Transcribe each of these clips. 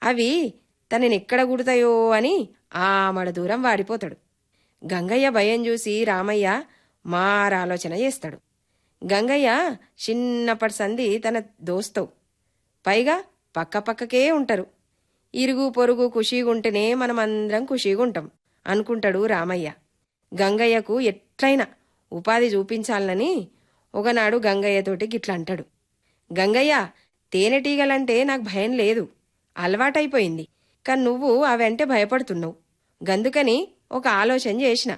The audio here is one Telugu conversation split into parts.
అవి తననెక్కడ గుడతాయో అని ఆమడ దూరం వాడిపోతాడు గంగయ్య భయం చూసి రామయ్య మారాలోచన చేస్తాడు గంగయ్య చిన్నప్పటి సంధి తన దోస్తవు పైగా పక్క పక్కకే ఉంటారు ఇరుగు పొరుగు ఖుషీగుంటేనే మనమందరం ఖుషీగుంటాం అనుకుంటాడు రామయ్య గంగయ్యకు ఎట్లయినా ఉపాధి చూపించాలని ఒకనాడు గంగయ్యతోటి గిట్లా అంటాడు గంగయ్య తేనెటీగలంటే నాకు భయం లేదు అలవాటైపోయింది కానీ నువ్వు అవంటే భయపడుతున్నావు గందుకని ఒక ఆలోచన చేసిన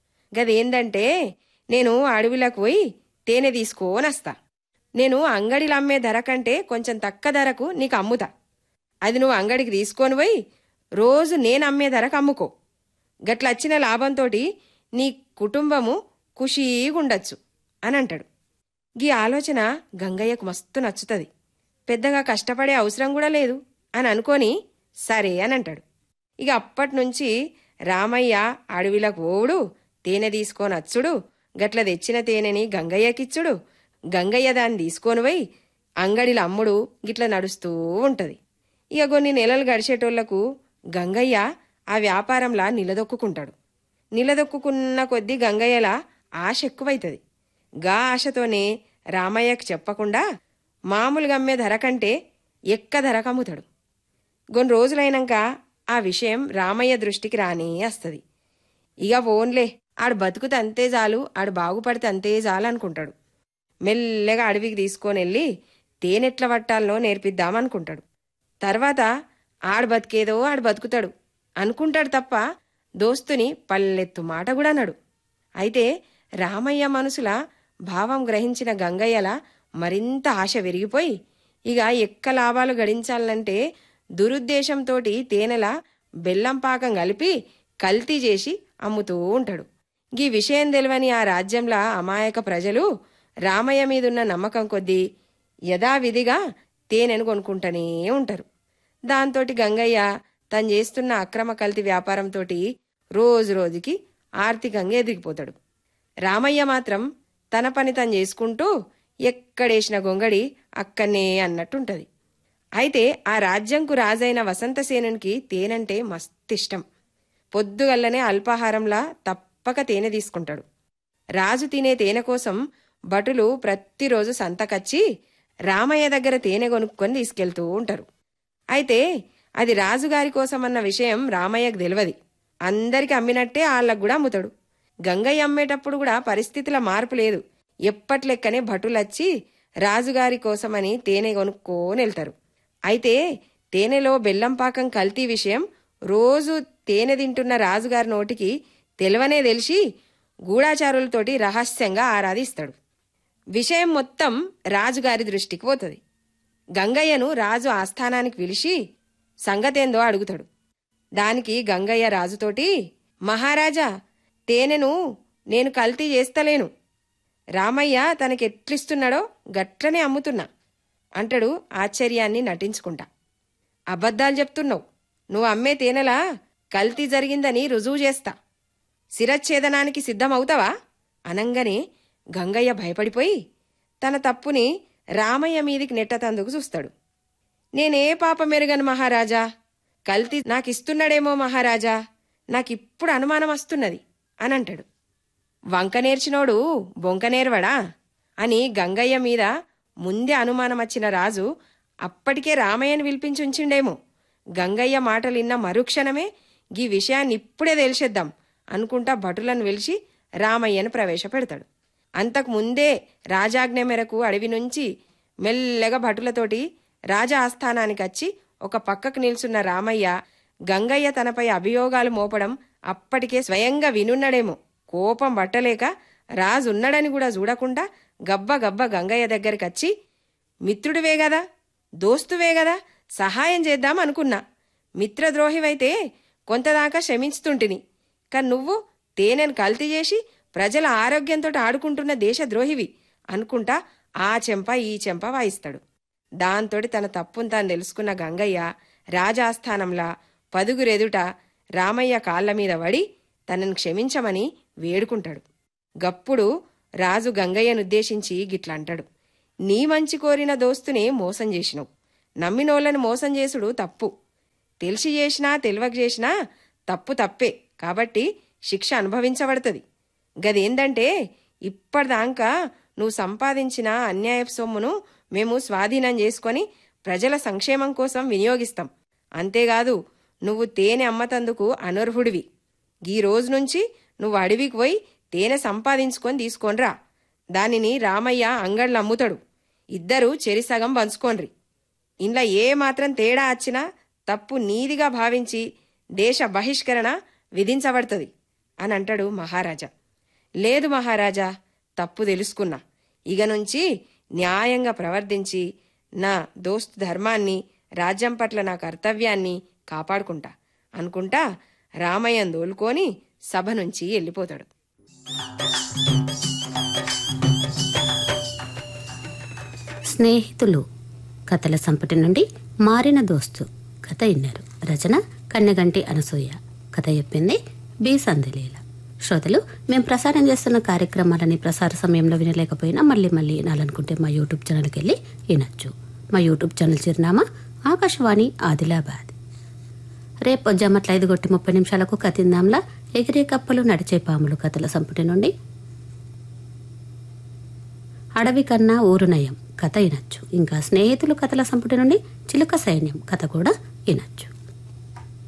గదేందంటే నేను అడవిలోకి పోయి తేనె తీసుకోనస్తా నేను అంగడిలో అమ్మే ధర కంటే కొంచెం తక్కువ ధరకు నీకు అమ్ముతా అది నువ్వు అంగడికి తీసుకొని పోయి రోజు నేను అమ్మే ధరకు అమ్ముకో గట్లొచ్చిన లాభంతోటి నీ కుటుంబము ఖుషీగుండొచ్చు అని అంటాడు గీ ఆలోచన గంగయ్యకు మస్తు నచ్చుతుంది పెద్దగా కష్టపడే అవసరం కూడా లేదు అని అనుకొని సరే అని అంటాడు ఇక అప్పటి నుంచి రామయ్య అడవిలకు ఓవుడు తేనె తీసుకొని అచ్చుడు గట్ల తెచ్చిన తేనెని గంగయ్యకిచ్చుడు గంగయ్య దాన్ని తీసుకొని పోయి అంగడిలో అమ్ముడు గిట్ల నడుస్తూ ఉంటది ఇక కొన్ని నెలలు గడిచేటోళ్లకు గంగయ్య ఆ వ్యాపారంలా నిలదొక్కుంటాడు నిలదొక్కున్న కొద్దీ గంగయ్యలా ఆశ ఎక్కువైతది గా ఆశతోనే రామయ్యకు చెప్పకుండా మామూలుగా అమ్మే ధర కంటే ఎక్క ధరకు అమ్ముతాడు కొన్ని రోజులైనాక ఆ విషయం రామయ్య దృష్టికి రానే వస్తుంది ఇక ఓన్లే ఆడు బతుకుతే అంతే చాలు ఆడు బాగుపడితే అంతే చాలు అనుకుంటాడు మెల్లగా అడవికి తీసుకొని వెళ్ళి తేనెట్ల పట్టాలనో నేర్పిద్దామనుకుంటాడు తర్వాత ఆడు బతికేదో ఆడు బతుకుతాడు అనుకుంటాడు తప్ప దోస్తుని పల్లెత్తు మాట కూడా నడు అయితే రామయ్య మనసుల భావం గ్రహించిన గంగయ్యల మరింత ఆశ విరిగిపోయి ఇక ఎక్క లాభాలు గడించాలంటే దురుద్దేశంతోటి తేనెల బెల్లం పాకం కలిపి కల్తీ చేసి అమ్ముతూ ఉంటాడు ఈ విషయం తెలియని ఆ రాజ్యంలో అమాయక ప్రజలు రామయ్య మీదున్న నమ్మకం కొద్దీ యథావిధిగా తేనెను కొనుక్కుంటూనే ఉంటారు దాంతోటి గంగయ్య తను చేస్తున్న అక్రమ కల్తీ వ్యాపారంతో రోజు రోజుకి ఆర్థికంగా ఎదిగిపోతాడు రామయ్య మాత్రం తన పని తను చేసుకుంటూ ఎక్కడేసిన గొంగడి అక్కనే అన్నట్టుంటది అయితే ఆ రాజ్యంకు రాజైన వసంతసేనునికి తేనంటే మస్తిష్టం పొద్దుగల్లనే అల్పాహారంలా తప్పక తేనె తీసుకుంటాడు రాజు తినే తేనె కోసం భటులు ప్రతిరోజు సంతకచ్చి రామయ్య దగ్గర తేనె కొనుక్కొని తీసుకెళ్తూ ఉంటారు అయితే అది రాజుగారి కోసమన్న విషయం రామయ్యకు తెలియదు అందరికి అమ్మినట్టే వాళ్ళకు కూడా అమ్ముతాడు గంగయ్య అమ్మేటప్పుడు కూడా పరిస్థితుల మార్పు లేదు ఎప్పట్లెక్కనే భటులచ్చి రాజుగారి కోసమని తేనె కొనుక్కోని వెళ్తారు అయితే తేనెలో బెల్లం పాకం కల్తీ విషయం రోజు తేనె తింటున్న రాజుగారి నోటికి తెలవనే తెలిసి గూఢాచారులతోటి రహస్యంగా ఆరాధిస్తాడు విషయం మొత్తం రాజుగారి దృష్టికి పోతుంది గంగయ్యను రాజు ఆస్థానానికి పిలిచి సంగతేందో అడుగుతాడు దానికి గంగయ్య రాజుతోటి మహారాజా తేనెను నేను కల్తీ చేస్తలేను రామయ్య తనకెట్లిస్తున్నాడో గట్లనే అమ్ముతున్నా అంటాడు ఆశ్చర్యాన్ని నటించుకుంటా అబద్ధాలు చెప్తున్నావు నువ్వు అమ్మే తేనెలా కల్తీ జరిగిందని రుజువు చేస్తా శిరచ్ఛేదనానికి సిద్ధమవుతావా అనంగానే గంగయ్య భయపడిపోయి తన తప్పుని రామయ్య మీదికి నెట్టతందుకు చూస్తాడు నేనే పాపమెరుగను మహారాజా కల్తీ నాకిస్తున్నాడేమో మహారాజా నాకిప్పుడు అనుమానం వస్తున్నది అని అంటాడు వంక నేర్చినోడు బొంక నేర్వడా అని గంగయ్య మీద ముందే అనుమానం వచ్చిన రాజు అప్పటికే రామయ్యను పిలిపించుంచిండేమో గంగయ్య మాటలిన్న మరుక్షణమే గీ విషయాన్ని ఇప్పుడే తెలిసేద్దాం అనుకుంటా భటులను వెలిసి రామయ్యను ప్రవేశపెడతాడు అంతకు ముందే రాజాజ్ఞ మేరకు అడవి నుంచి మెల్లగా భటులతోటి రాజా ఆస్థానానికి వచ్చి ఒక పక్కకు నిల్చున్న రామయ్య గంగయ్య తనపై అభియోగాలు మోపడం అప్పటికే స్వయంగా వినున్నడేమో కోపం పట్టలేక రాజున్నడని కూడా చూడకుండా గబ్బ గబ్బ గంగయ్య దగ్గరికి వచ్చి మిత్రుడివే గదా దోస్తువే గదా సహాయం చేద్దాం అనుకున్నా మిత్రద్రోహివైతే కొంతదాకా క్షమించుతుంటిని కానీ నువ్వు తేనెను కల్తీ చేసి ప్రజల ఆరోగ్యంతో ఆడుకుంటున్న దేశద్రోహివి అనుకుంటా ఆ చెంప ఈ చెంప వాయిస్తాడు దాంతోటి తన తప్పును తాను తెలుసుకున్న గంగయ్య రాజాస్థానంలా పదుగురెదుట రామయ్య కాళ్ల మీద పడి తనను క్షమించమని వేడుకుంటాడు గప్పుడు రాజు గంగయ్యనుద్దేశించి గిట్లంటాడు నీ మంచి కోరిన దోస్తునే మోసం చేసినవు నమ్మినోళ్లను మోసం చేసుడు తప్పు తెలిసి చేసినా తెలివక చేసినా తప్పు తప్పే కాబట్టి శిక్ష అనుభవించబడుతుంది గదేందంటే ఇప్పటిదాకా నువ్వు సంపాదించిన అన్యాయపు సొమ్మును మేము స్వాధీనం చేసుకొని ప్రజల సంక్షేమం కోసం వినియోగిస్తాం అంతేకాదు నువ్వు తేనె అమ్మతందుకు అనర్హుడివి ఈ రోజు నుంచి నువ్వు అడవికి పోయి తేనె సంపాదించుకొని తీసుకొనిరా దానిని రామయ్య అంగళ్ళు అమ్ముతాడు ఇద్దరు చెరిసగం పంచుకోండ్రి ఇంట్లో ఏ మాత్రం తేడా వచ్చినా తప్పు నీదిగా భావించి దేశ బహిష్కరణ విధించబడుతుంది అని అంటాడు మహారాజా లేదు మహారాజా తప్పు తెలుసుకున్నా ఇక నుంచి న్యాయంగా ప్రవర్తించి నా దోస్తు ధర్మాన్ని రాజ్యం పట్ల నా కర్తవ్యాన్ని కాపాడుకుంటా అనుకుంటా రామయ్యం దోలుకొని సభ నుంచి వెళ్ళిపోతాడు స్నేహితులు కథల సంపుటి నుండి మారిన దోస్తు కథ ఇన్నారు రచన కన్నెగంటి అనసూయ కథ చెప్పింది బి సందిలీల శ్రోతలు మేము ప్రసారం చేస్తున్న కార్యక్రమాలని ప్రసార సమయంలో వినలేకపోయినా మళ్ళీ మళ్ళీ వినాలనుకుంటే మా యూట్యూబ్ ఛానల్కి వెళ్ళి వినొచ్చు మా యూట్యూబ్ ఛానల్ చిరునామా ఆకాశవాణి ఆదిలాబాద్ రేపు జమట్ల ఐదు కొట్టి ముప్పై నిమిషాలకు కతిందాంలా ఎగిరే కప్పలు నడిచే పాములు కథల సంపుటి నుండి అడవి కన్నా ఊరు నయం కథ వినొచ్చు ఇంకా స్నేహితులు కథల సంపుటి నుండి చిలుక సైన్యం కథ కూడా వినొచ్చు